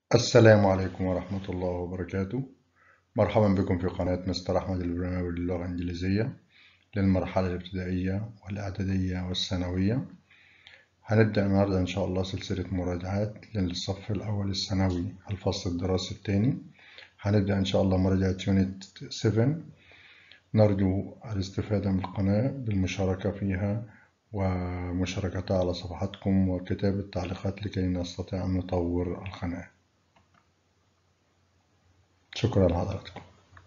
السلام عليكم ورحمة الله وبركاته مرحبا بكم في قناة مستر أحمد البرناوي للغة الإنجليزية للمرحلة الابتدائية والإعدادية والثانوية هنبدأ النهاردة إن شاء الله سلسلة مراجعات للصف الأول الثانوي الفصل الدراسي الثاني هنبدأ إن شاء الله مراجعة يونت 7 نرجو الاستفادة من القناة بالمشاركة فيها ومشاركتها على صفحاتكم وكتابة تعليقات لكي نستطيع أن نطور القناة شكرا لحضراتكم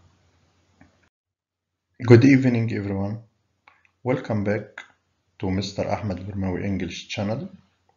Good evening everyone Welcome back to Mr. Ahmed Burmawi English channel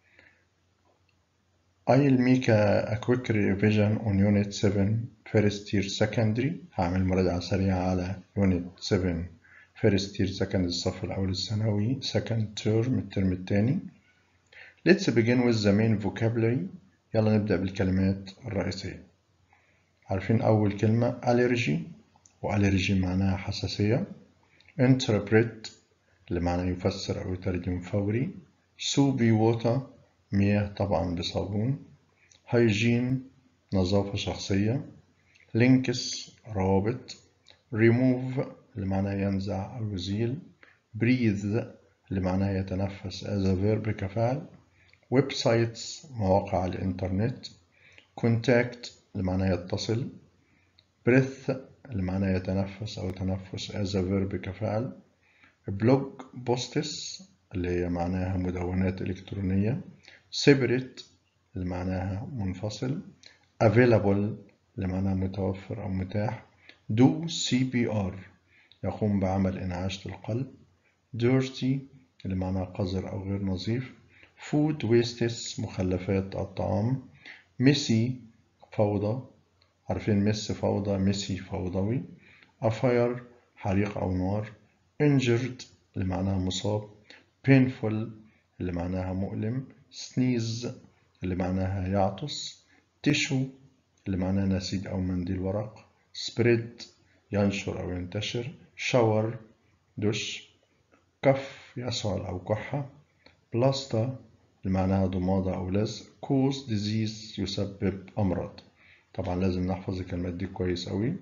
I'll make a, a quick revision on Unit 7 First Year Secondary هعمل مراجعة سريعة على Unit 7 First Year Secondary الصف الأول الثانوي Second Term الترم الثاني Let's begin with the main vocabulary يلا نبدأ بالكلمات الرئيسية عارفين أول كلمة allergy وألرجي معناها حساسية interpret اللي معناه يفسر أو يترجم فوري soapy water مياه طبعا بصابون hygiene نظافة شخصية links روابط remove اللي معناه ينزع أو يزيل breathe اللي معناه يتنفس as a verb كفعل websites مواقع على الإنترنت contact اللي معناه يتصل breath اللي معناه يتنفس أو تنفس as a verb كفعل blog posts اللي هي معناها مدونات إلكترونية separate اللي معناها منفصل available اللي معناها متوفر أو متاح do CPR يقوم بعمل إنعاش للقلب dirty اللي معناها قذر أو غير نظيف food wastes مخلفات الطعام messy فوضى عارفين مس فوضى ميسي فوضوي afire حريق أو نار injured اللي معناها مصاب painful اللي معناها مؤلم sneeze اللي معناها يعطس tissue اللي معناها نسيج أو منديل ورق spread ينشر أو ينتشر shower دش كف يسعل أو كحة بلاستا اللي معناها ضمادة أو لزق cause disease يسبب أمراض طبعا لازم نحفظ الكلمات دي كويس قوي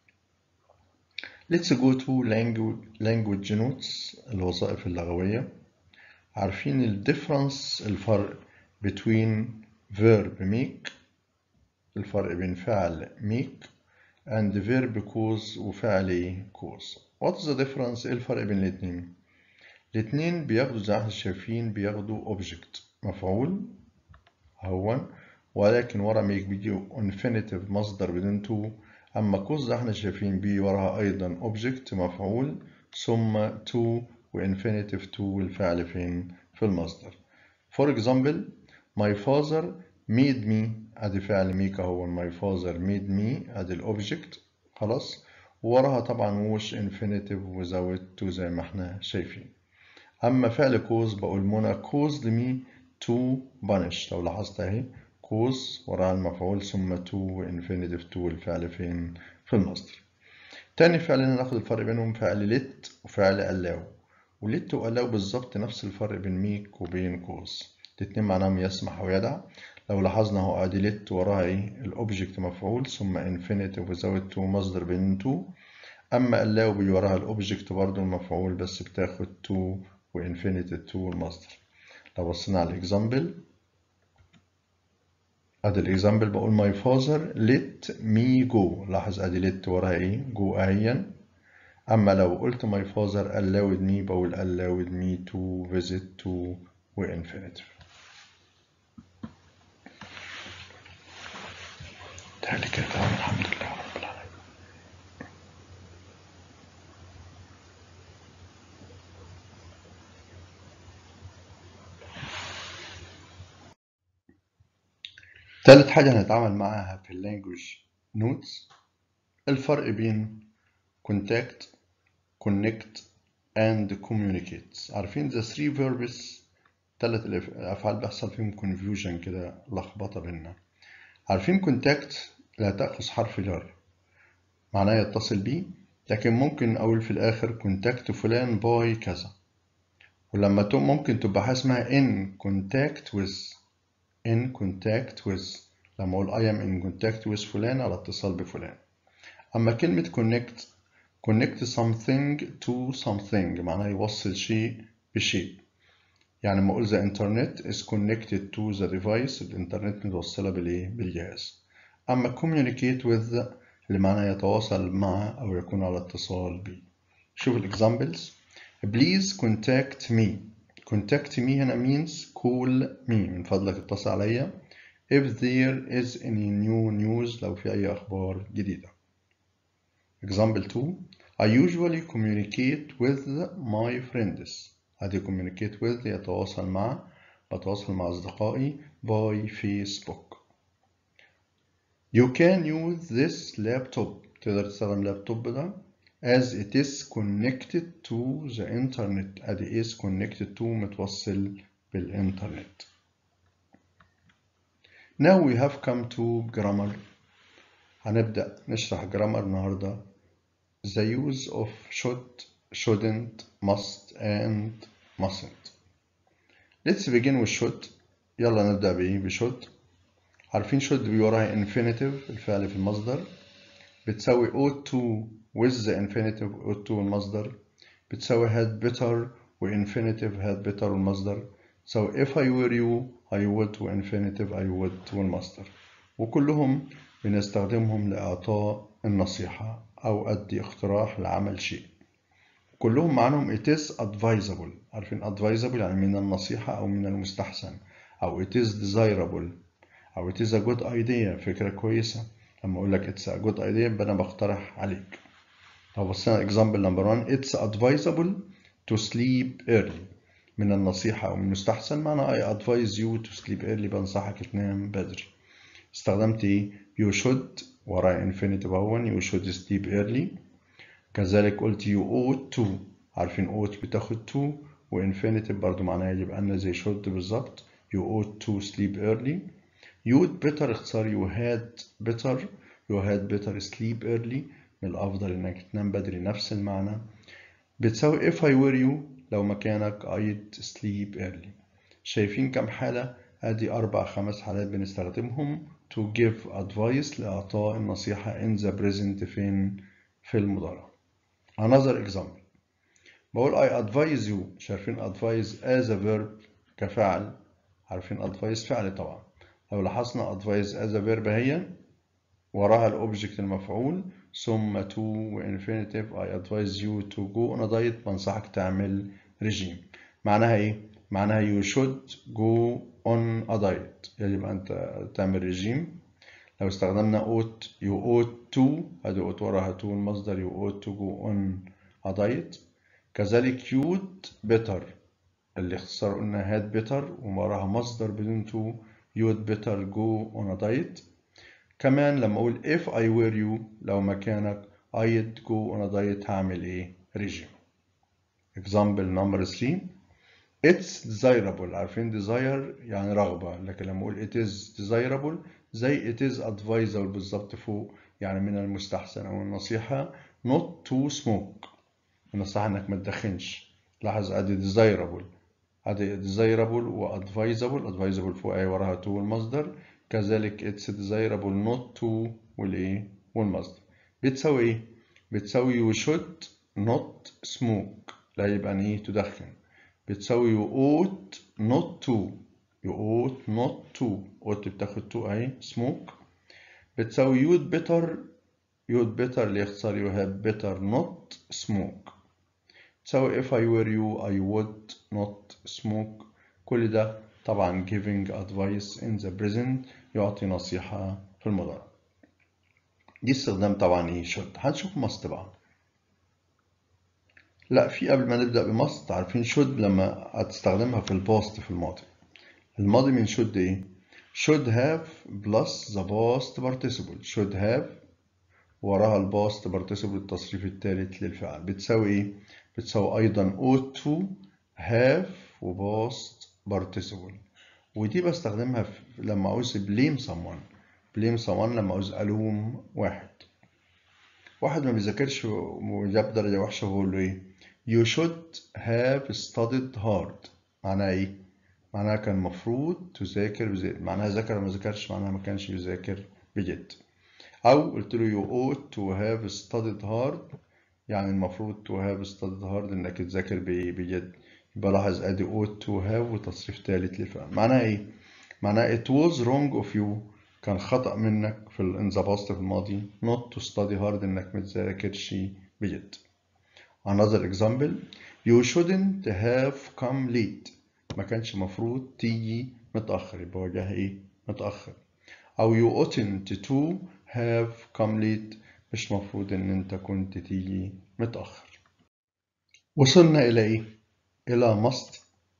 Let's go to language, language notes الوظائف اللغوية عارفين ال difference الفرق between verb make الفرق بين فعل make and verb cause وفعل cause What is the difference؟ ايه الفرق بين الاتنين؟ الاتنين بياخدوا زي ما احنا شايفين بياخدوا object مفعول هون ولكن ورا ميك بيجي infinitive مصدر بدون تو أما كوز احنا شايفين بي وراها أيضا object مفعول ثم تو وinfinitive تو والفعل فين في المصدر for example my father made me ادي فعل ميك اهو my father made me ادي الاوبجكت خلاص وراها طبعا وش infinitive without to زي ما احنا شايفين اما فعل كوز بقول منى caused me to punish لو لاحظت اهي كوز وراها المفعول ثم تو وانفينيتيف تو الفعل فين في المصدر تاني فعل ناخد الفرق بينهم فعل لت وفعل allow ولت والlow بالظبط نفس الفرق بين ميك وبين كوز الاتنين معناهم يسمح ويدع لو لاحظنا اهو ادي لت وراها ايه الاوبجكت مفعول ثم انفينيتيف وزود تو مصدر بين تو اما allow بيجي وراها الاوبجكت برضو المفعول بس بتاخد تو وانفينيتيف تو المصدر لو بصينا على الاكزامبل ادي الاكزامبل بقول my father let me go لاحظ ادي let وراها ايه go اهيا اما لو قلت my father allowed me بقول allowed me to visit to وانفينيتيف تعالي كده تمام الحمد لله رب العالمين تالت حاجة هنتعامل معاها في اللانجوج نوتس الفرق بين contact, connect and communicate عارفين the three verbs تلات الأفعال بيحصل فيهم confusion كده لخبطة بينا عارفين contact لا تأخذ حرف جر معناه يتصل بيه لكن ممكن أقول في الآخر contact فلان باي كذا ولما ممكن تبقى حاجة اسمها in contact with in contact with لما أقول I am in contact with فلان على اتصال بفلان أما كلمة connect connect something to something معناها يوصل شيء بشيء يعني لما أقول the internet is connected to the device الإنترنت متوصلة بالإيه؟ بالجهاز أما communicate with اللي معناه يتواصل مع أو يكون على اتصال به شوف الإكزامبلز please contact me contact me هنا means call me من فضلك اتصل عليا if there is any new news لو في أي أخبار جديدة example 2 I usually communicate with my friends هذه communicate with يتواصل مع بتواصل مع أصدقائي by Facebook You can use this laptop تقدر تستخدم اللابتوب ده as it is connected to the internet ادي is connected to متوصل بالإنترنت Now we have come to grammar هنبدأ نشرح grammar النهاردة the use of should shouldn't must and mustn't Let's begin with should يلا نبدأ بإيه بشود عارفين should بيجي وراها infinitive الفعل في المصدر بتساوي ought to with the infinitive ought to المصدر بتساوي had better و infinitive had better والمصدر تساوي if I were you I would و infinitive I would والمصدر وكلهم بنستخدمهم لإعطاء النصيحة أو أدي اقتراح لعمل شيء كلهم معناهم it is advisable عارفين advisable يعني من النصيحة أو من المستحسن أو it is desirable أو it is a good idea فكرة كويسة لما أقول لك it's a good idea يبقى أنا بقترح عليك لو بصينا example number one it's advisable to sleep early من النصيحة أو من المستحسن معنى I advise you to sleep early بنصحك تنام بدري استخدمت إيه you should وراء infinitive أهون you should sleep early كذلك قلت you ought to عارفين ought بتاخد to و infinitive برضو معناها يجب أن زي should بالظبط you ought to sleep early you'd better اختصار you had better you had better sleep early من الأفضل إنك تنام بدري نفس المعنى بتساوي if I were you لو مكانك I'd sleep early شايفين كم حالة ادي أربع خمس حالات بنستخدمهم to give advice لإعطاء النصيحة in the present فين في المضارع another example بقول I advise you شايفين advise as a verb كفعل عارفين advice فعل طبعا لو لاحظنا advise as a verb هي وراها الأوبجكت المفعول ثم to و infinitive I advise you to go on a diet بنصحك تعمل رجيم معناها إيه؟ معناها you should go on a diet يجب أن تعمل رجيم لو استخدمنا ought you ought to هذه ought وراها to المصدر you ought to go on a diet كذلك you'd better اللي اختصار قلنا had better ووراها مصدر بدون to you'd better go on a diet كمان لما أقول if I were you لو مكانك I'd go on a diet هعمل إيه؟ رجيم example number 3 it's desirable عارفين desire يعني رغبة لكن لما أقول it is desirable زي it is advisable بالظبط فوق يعني من المستحسن أو النصيحة not to smoke النصيحة إنك ما تدخنش لاحظ أدي desirable أدي desirable و advisable advisable فوق أي وراها to المصدر كذلك it's desirable not to والإيه والمصدر بتساوي إيه؟ بتساوي you should not smoke لا يبقى إيه تدخن بتساوي you ought not to you ought not to ought بتاخد to أهي smoke بتساوي you'd better you'd better اللي يختصر you had better not smoke تساوي if I were you I would not smoke كل ده طبعا giving advice in the present يعطي نصيحة في المضارع دي استخدام طبعا ايه should هنشوف must بقى لا في قبل ما نبدأ بماست عارفين should لما هتستخدمها في الباست في الماضي الماضي من should ايه should have plus the past participle should have وراها الباست participle التصريف الثالث للفعل بتساوي ايه بتساوي ايضا ought to have و past participle ودي بستخدمها في لما عاوز blame someone blame someone لما عاوز ألوم واحد واحد ما بيذاكرش وجاب درجة وحشة بقول له إيه you should have studied hard معناها إيه معناها كان مفروض تذاكر بجد معناها ذاكر ولا ما ذاكرش معناها ما كانش بيذاكر بجد أو قلت له you ought to have studied hard يعني المفروض to have studied hard إنك تذاكر بجد يبقى لاحظ أدي ought to have وتصريف تالت للفعل معناها إيه؟ معناها it was wrong of you كان خطأ منك في ال in the past في الماضي not to study hard إنك ما تذاكرش بجد another example you shouldn't have come late ما كانش مفروض تيجي متأخر يبقى وجهها إيه؟ متأخر أو you oughtn't to have come late مش مفروض إن أنت كنت تيجي متأخر وصلنا إلى إيه؟ إلى must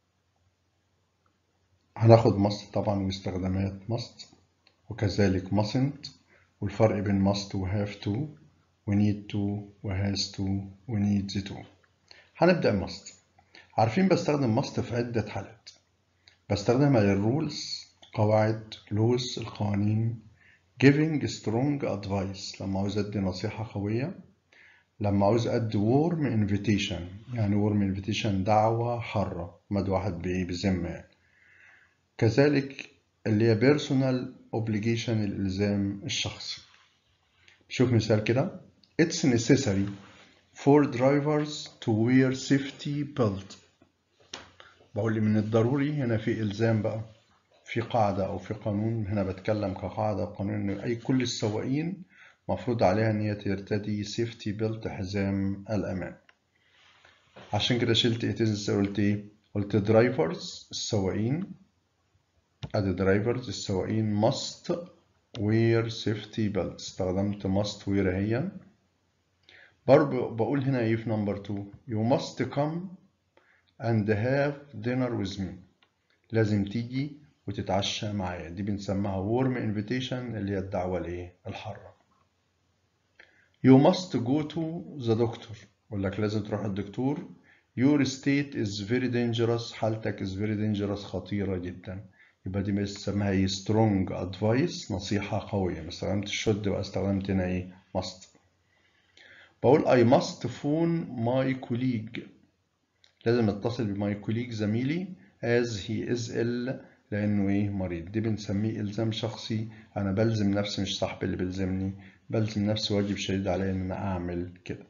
هناخد must طبعا واستخدامات must وكذلك mustn't والفرق بين must و have to و need to و has to و needs to هنبدأ must عارفين بستخدم must في عدة حالات بستخدمها للرولز قواعد laws القوانين giving strong advice لما عاوز أدي نصيحة قوية لما عاوز أدي warm invitation يعني warm invitation دعوة حارة مد واحد بإيه بذمة يعني كذلك اللي هي personal obligation الإلزام الشخصي شوف مثال كده It's necessary for drivers to wear safety belt بقول لي من الضروري هنا في إلزام بقى في قاعدة أو في قانون هنا بتكلم كقاعدة أو قانون إن أي كل السواقين مفروض عليها إن هي ترتدي سيفتي بيلت حزام الأمان عشان كده شلت إتنس قلت إيه؟ قلت درايفرز السواقين أدي درايفرز السواقين must wear safety belt استخدمت must wear هي برضه بقول هنا إيه في نمبر 2 you must come and have dinner with me لازم تيجي وتتعشى معايا دي بنسميها warm invitation اللي هي الدعوة الايه الحارة you must go to the doctor يقول لك لازم تروح الدكتور your state is very dangerous حالتك is very dangerous خطيرة جدا يبقى دي بنسميها ايه strong advice نصيحة قوية ما استخدمتش should بقى استخدمت هنا ايه must بقول I must phone my colleague لازم اتصل بماي كوليج زميلي as he is ill لأنه إيه مريض دي بنسميه إلزام شخصي أنا بلزم نفسي مش صاحبي اللي بيلزمني بلزم نفسي واجب شديد عليا إن أنا أعمل كده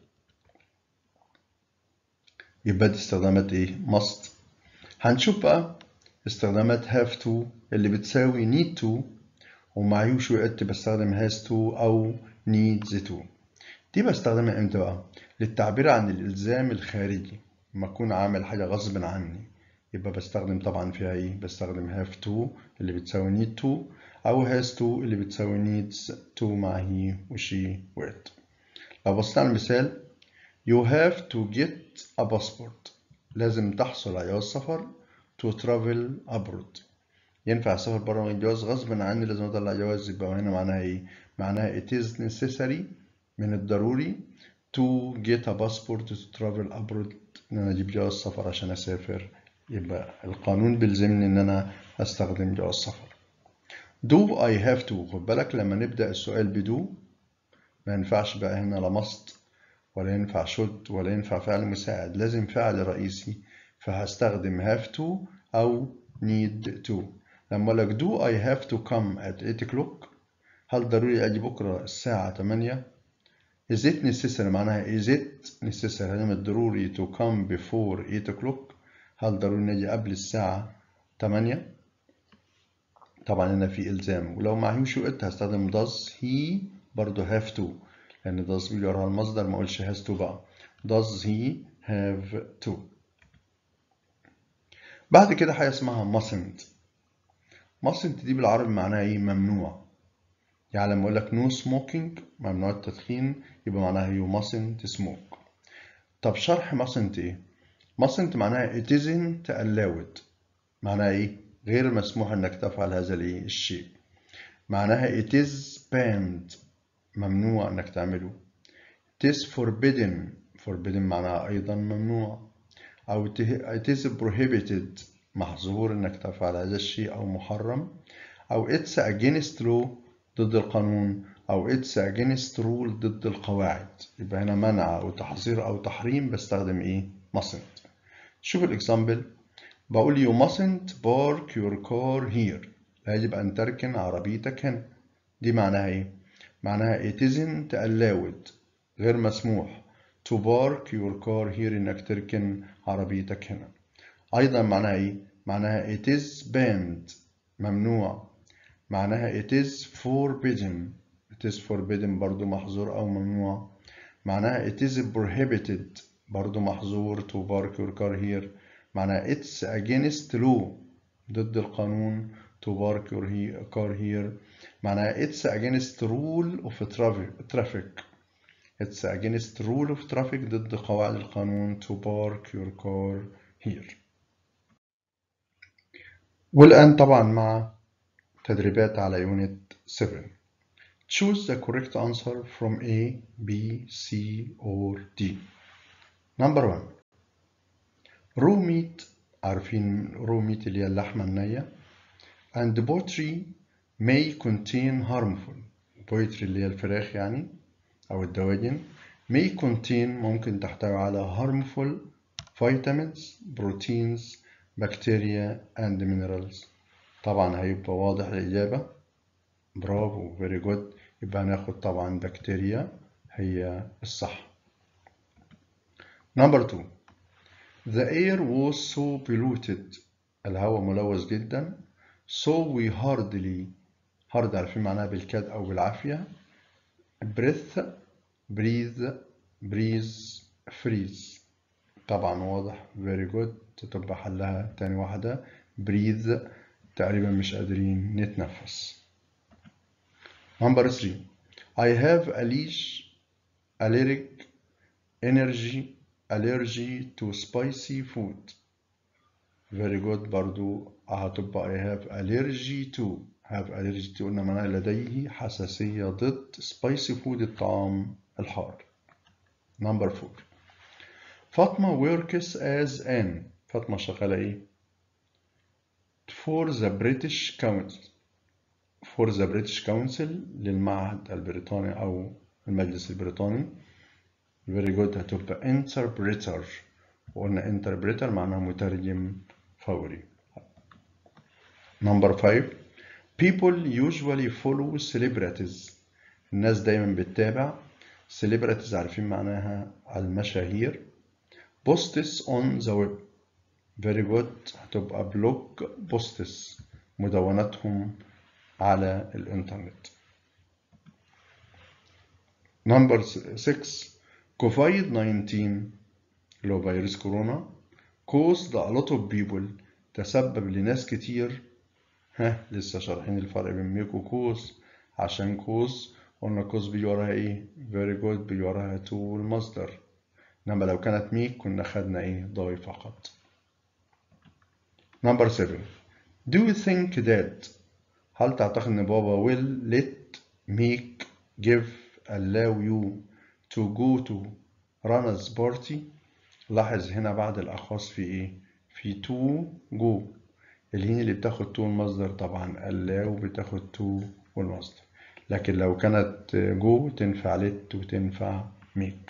يبقى دي استخدامات إيه must هنشوف بقى استخدامات have to اللي بتساوي need to ومعيوش وقت بستخدم has to أو needs to دي بستخدمها امتى بقى للتعبير عن الإلزام الخارجي لما أكون عامل حاجة غصب عني يبقى بستخدم طبعا فيها ايه بستخدم have to اللي بتساوي need to او has to اللي بتساوي needs to مع he و she و it لو بصينا على المثال you have to get a passport لازم تحصل على جواز سفر to travel abroad ينفع اسافر بره من الجواز غصب عني لازم اطلع جواز يبقى هنا معناها ايه معناها it is necessary من الضروري to get a passport to travel abroad ان انا اجيب جواز سفر عشان اسافر يبقى القانون بيلزمني ان انا استخدم جواز سفر do I have to خد بالك لما نبدأ السؤال بدو ما ينفعش بقى هنا لا must ولا ينفع should ولا ينفع فعل مساعد لازم فعل رئيسي فهستخدم have to أو need to لما أقول لك do I have to come at 8 o'clock هل ضروري أجي بكرة الساعة 8 is it necessary معناها is it necessary هل من الضروري to come before 8 o'clock هل ضروري نجي قبل الساعة 8 طبعا هنا في إلزام ولو معهوش وقت هستخدم does he برضه have to لأن does بيجي وراها المصدر ما أقولش has to بقى does he have to بعد كده حاجة اسمها mustn't mustn't دي بالعربي معناها إيه ممنوع يعني لما أقول لك no smoking ممنوع التدخين يبقى معناها you mustn't smoke طب شرح mustn't إيه؟ mustn't معناها it isn't allowed معناها إيه؟ غير مسموح إنك تفعل هذا الشيء معناها it is banned ممنوع إنك تعمله it is forbidden forbidden معناها أيضا ممنوع أو it is prohibited محظور إنك تفعل هذا الشيء أو محرم أو it's against law ضد القانون أو it's against rule ضد القواعد يبقى هنا منع أو تحظير أو تحريم بستخدم إيه؟ mustn't شوف الإكزامبل بقول you mustn't park your car here لا يجب أن تركن عربيتك هنا دي معناها إيه؟ معناها it isn't allowed غير مسموح to park your car here إنك تركن عربيتك هنا أيضا معناها إيه؟ معناها it is banned ممنوع معناها it is forbidden it is forbidden برضو محظور أو ممنوع معناها it is prohibited برضو محظور to park your car here معناها it's against law ضد القانون to park your car here معناها it's against rule of traffic it's against rule of traffic ضد قواعد القانون to park your car here والآن طبعا مع تدريبات على يونت 7 choose the correct answer from A, B, C or D number 1 raw meat عارفين raw meat اللي هي اللحمة النية and poultry may contain harmful poultry اللي هي الفراخ يعني أو الدواجن may contain ممكن تحتوي على harmful vitamins proteins bacteria and minerals طبعا هيبقى واضح الإجابة برافو very good يبقى هناخد طبعا بكتيريا هي الصح number two the air was so polluted الهواء ملوث جدا so we hardly hard عارفين معناها بالكاد أو بالعافية breath breathe breathe freeze طبعا واضح very good تبقى حلها تاني واحدة breathe تقريبا مش قادرين نتنفس number three I have allergic energy allergy to spicy food very good برضو هتبقى I have allergy to have allergy to قلنا معناها لديه حساسية ضد spicy food الطعام الحار number four فاطمة works as an فاطمة شغالة ايه for the British Council for the British Council للمعهد البريطاني أو المجلس البريطاني very good هتبقى interpreter وقلنا interpreter معناها مترجم فوري number five people usually follow celebrities الناس دايما بتتابع celebrities عارفين معناها المشاهير posts on the web very good هتبقى blog posts مدوناتهم على الإنترنت. Number 6 COVID-19 اللي هو فيروس كورونا caused a lot of people تسبب لناس كتير ها لسه شارحين الفرق بين ميك وكوز عشان كوز قلنا كوز بيجي وراها ايه very good بيجي وراها تو المصدر انما لو كانت ميك كنا خدنا ايه ضاي فقط number 7 do you think that هل تعتقد ان بابا will let make give allow you to go to Rana's party لاحظ هنا بعد الأخص في إيه؟ في to go الهين اللي بتاخد to المصدر طبعا allow بتاخد to والمصدر لكن لو كانت go تنفع let وتنفع make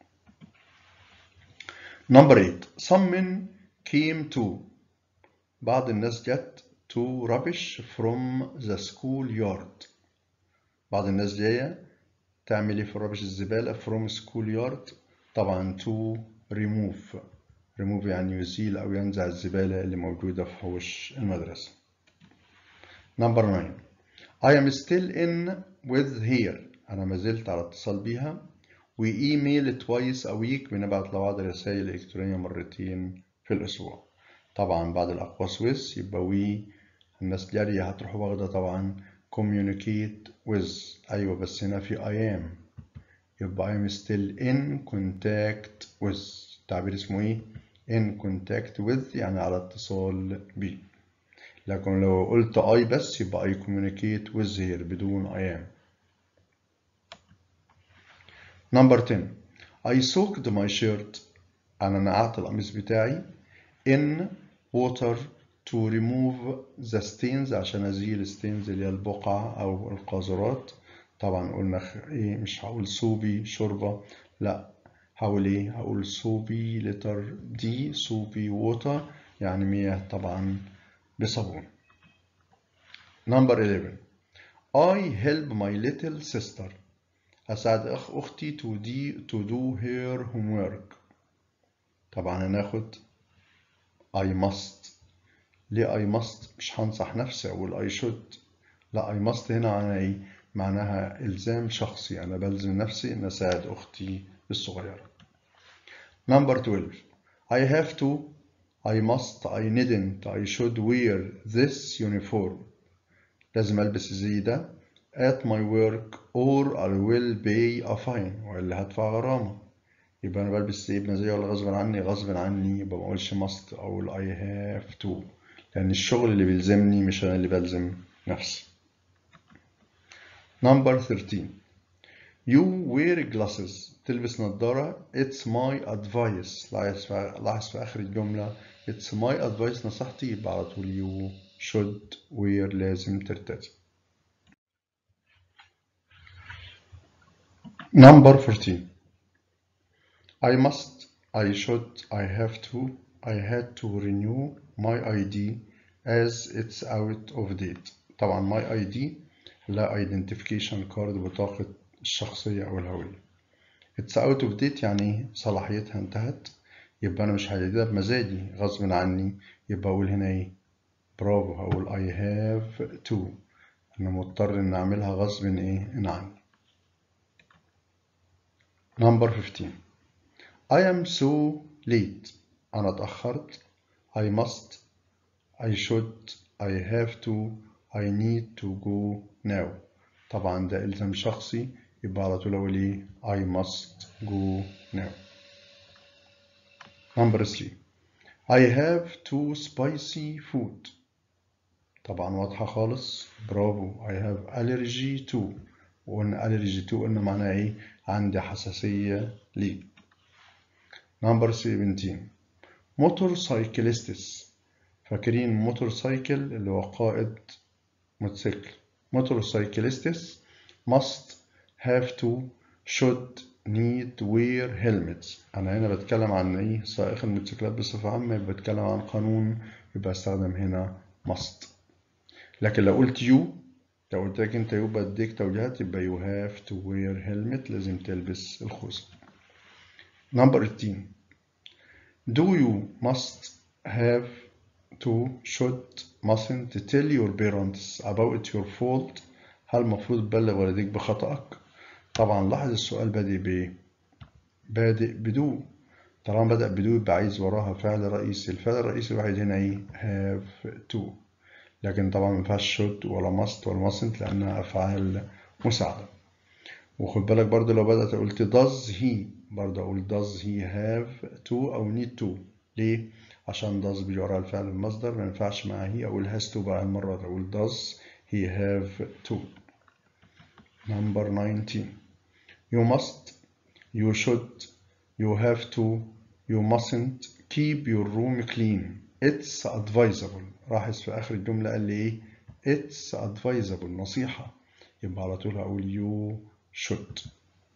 number 8 some men came to بعض الناس جت to rubbish from the school yard بعض الناس جاية تعمل ايه في الربش الزبالة from school yard طبعا to remove remove يعني يزيل أو ينزع الزبالة اللي موجودة في حوش المدرسة number 9 I am still in with here أنا ما زلت على اتصال بيها we email twice a week بنبعت لبعض رسائل إلكترونية مرتين في الأسبوع طبعا بعد الأقواس with يبقى we الناس جارية هتروح واخدة طبعا communicate with أيوة بس هنا في I am يبقى I am still in contact with تعبير اسمه ايه in contact with يعني على اتصال بيه لكن لو قلت I بس يبقى I communicate with here بدون I am number 10 I soaked my shirt أنا نقعت القميص بتاعي in water to remove the stains عشان أزيل stains اللي هي البقع أو القاذورات طبعا قلنا إيه مش هقول صوبي شوربة لا هقول إيه هقول صوبي لتر دي صوبي ووتر يعني مياه طبعا بصابون Number 11 I help my little sister أساعد أخ أختي to, de, to do her homework طبعا هناخد I must ليه I must مش هنصح نفسي أقول I should لا I must هنا معناها إيه؟ معناها إلزام شخصي أنا بلزم نفسي إن أساعد أختي الصغيرة Number 12 I have to I must I needn't I should wear this uniform لازم ألبس الزي ده at my work or I will pay a fine وإلا هدفع غرامة يبقى أنا بلبس زي ابن زي ولا غصب عني غصب عني يبقى ما أقولش must أقول I have to لأن الشغل اللي بيلزمني مش أنا اللي بلزم نفسي Number 13 You wear glasses تلبس نظارة It's my advice لاحظ في آخر الجملة It's my advice نصيحتي يبقى على طول you should wear لازم ترتدي Number 14 I must, I should, I have to, I had to renew my ID as it's out of date طبعا my ID لا identification card بطاقة الشخصية أو الهوية it's out of date يعني صلاحيتها انتهت يبقى أنا مش هجددها بمزاجي غصب عني يبقى أقول هنا إيه برافو هقول I have to أنا مضطر إن أعملها غصب إيه إن عني Number 15 I am so late أنا اتأخرت I must I should I have to I need to go now طبعا ده إلزام شخصي يبقى على طول أقول إيه I must go now Number 3 I have too spicy food طبعا واضحة خالص برافو I have allergy to وقلنا allergy to قلنا معناها إيه عندي حساسية ليه Number 17 موتور سايكليستس فاكرين موتور سايكل اللي هو قائد موتوسيكل موتور سايكليستس must have to should need wear helmets أنا هنا بتكلم عن إيه سائق الموتوسيكلات بصفة عامة بتكلم عن قانون يبقى استخدم هنا must لكن لو قلت you لو قلت لك أنت يبقى أديك توجيهات يبقى you have to wear helmet لازم تلبس الخوذة Number 18 Do you must have to should mustn't tell your parents about your fault هل المفروض تبلغ والديك بخطأك طبعا لاحظ السؤال بادئ بإيه بادئ بدو طالما بدأ بدو يبقى عايز وراها فعل رئيسي الفعل الرئيسي الوحيد هنا ايه have to لكن طبعا ما ينفعش should ولا must ولا mustn't لأنها أفعال مساعدة وخد بالك برضه لو بدأت قلت does he برضه أقول does he have to أو need to ليه؟ عشان does بيجي وراها الفعل المصدر ما ينفعش مع he أقول has to بقى المرة دي أقول does he have to number 19 you must you should you have to you mustn't keep your room clean it's advisable راحس في آخر الجملة قال لي إيه it's advisable نصيحة يبقى على طول هقول you should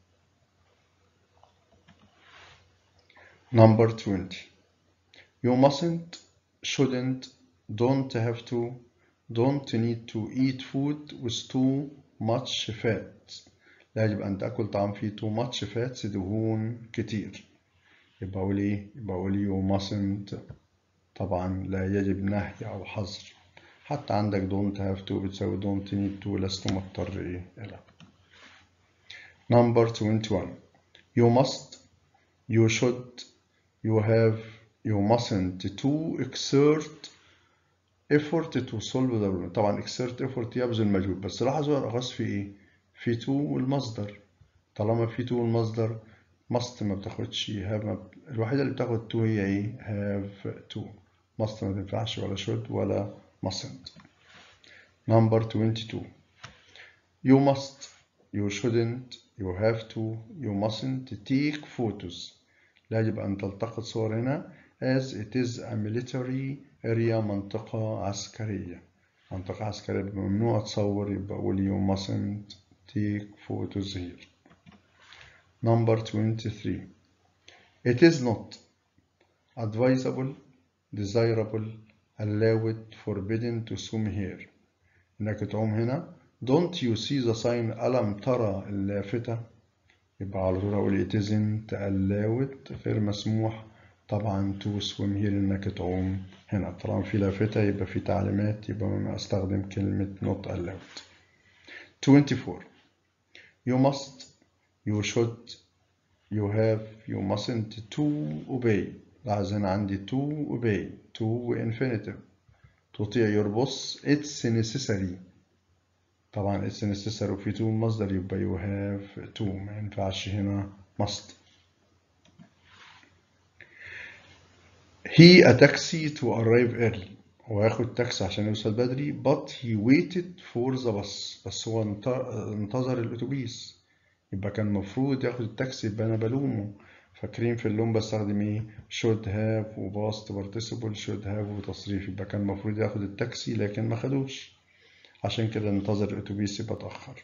number 20 you mustn't shouldn't don't have to don't need to eat food with too much fat لا يجب أن تأكل طعام فيه too much fat دهون كتير يبقى أقول إيه؟ يبقى أقول you mustn't طبعا لا يجب نهي أو حظر حتى عندك don't have to بتساوي don't need to لست مضطر إيه إلى number 21 you must you should you have you mustn't to exert effort to solve the problem طبعا exert effort يبذل مجهود بس لاحظوا الأخص في إيه في to والمصدر طالما في to والمصدر must ما بتاخدش have ما ب... الوحيدة اللي بتاخد to هي إيه have to must ما تنفعش ولا should ولا mustn't number 22 you must you shouldn't you have to you mustn't take photos لا يجب أن تلتقط صور هنا as it is a military area منطقة عسكرية منطقة عسكرية ممنوع تصور يبقى أقول you mustn't take photos here number 23 it is not advisable desirable allowed forbidden to swim here إنك تعوم هنا don't you see the sign ألم ترى اللافتة يبقى على طول أقول it isn't allowed غير مسموح طبعا to swim here إنك تعوم هنا طالما في لافتة يبقى في تعليمات يبقى ما أستخدم كلمة not allowed 24 you must you should you have you mustn't to obey لاحظ هنا عندي to obey to infinitive تطيع your boss it's necessary طبعا it's necessary وفي to مصدر يبقى you have to ما ينفعش هنا must he a taxi to arrive early هو ياخد تاكسي عشان يوصل بدري but he waited for the bus بس هو انتظر الأتوبيس يبقى كان المفروض ياخد التاكسي يبقى أنا بلومه فاكرين في اللوم بستخدم ايه should have و past participle should have وتصريف يبقى كان المفروض ياخد التاكسي لكن ما خدوش عشان كده انتظر الأتوبيس يبقى اتأخر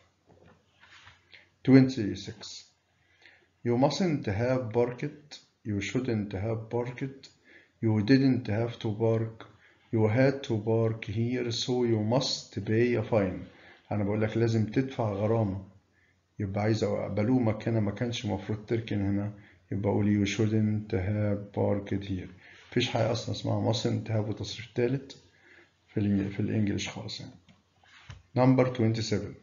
26 You mustn't have parked You shouldn't have parked You didn't have to park You had to park here so you must pay a fine أنا بقول لك لازم تدفع غرامة يبقى عايز بلومك هنا ما كانش المفروض تركن هنا يبقى أقول you shouldn't have parked here مفيش حاجة أصلا اسمها mustn't have وتصريف تالت في الإنجليزي في الإنجليش خالص يعني Number 27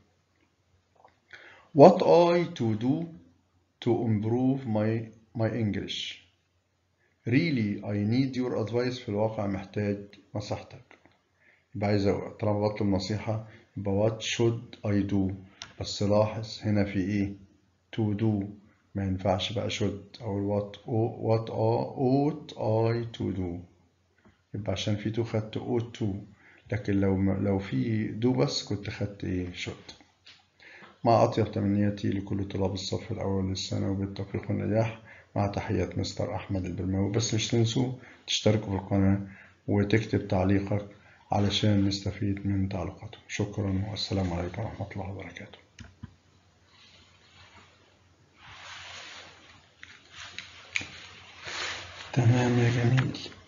What I to do to improve my my English Really I need your advice في الواقع محتاج نصيحتك يبقى عايز طالما بطلب نصيحة يبقى what should I do بس لاحظ هنا في ايه to do ما ينفعش بقى should أو what what ought I to do يبقى عشان في to خدت ought to لكن لو لو في do بس كنت خدت ايه should مع أطيب تمنياتي لكل طلاب الصف الأول للثانوي بالتوفيق والنجاح مع تحيات مستر أحمد البرماوي بس مش تنسوا تشتركوا في القناة وتكتب تعليقك علشان نستفيد من تعليقاتكم شكرا والسلام عليكم ورحمة الله وبركاته تمام يا جميل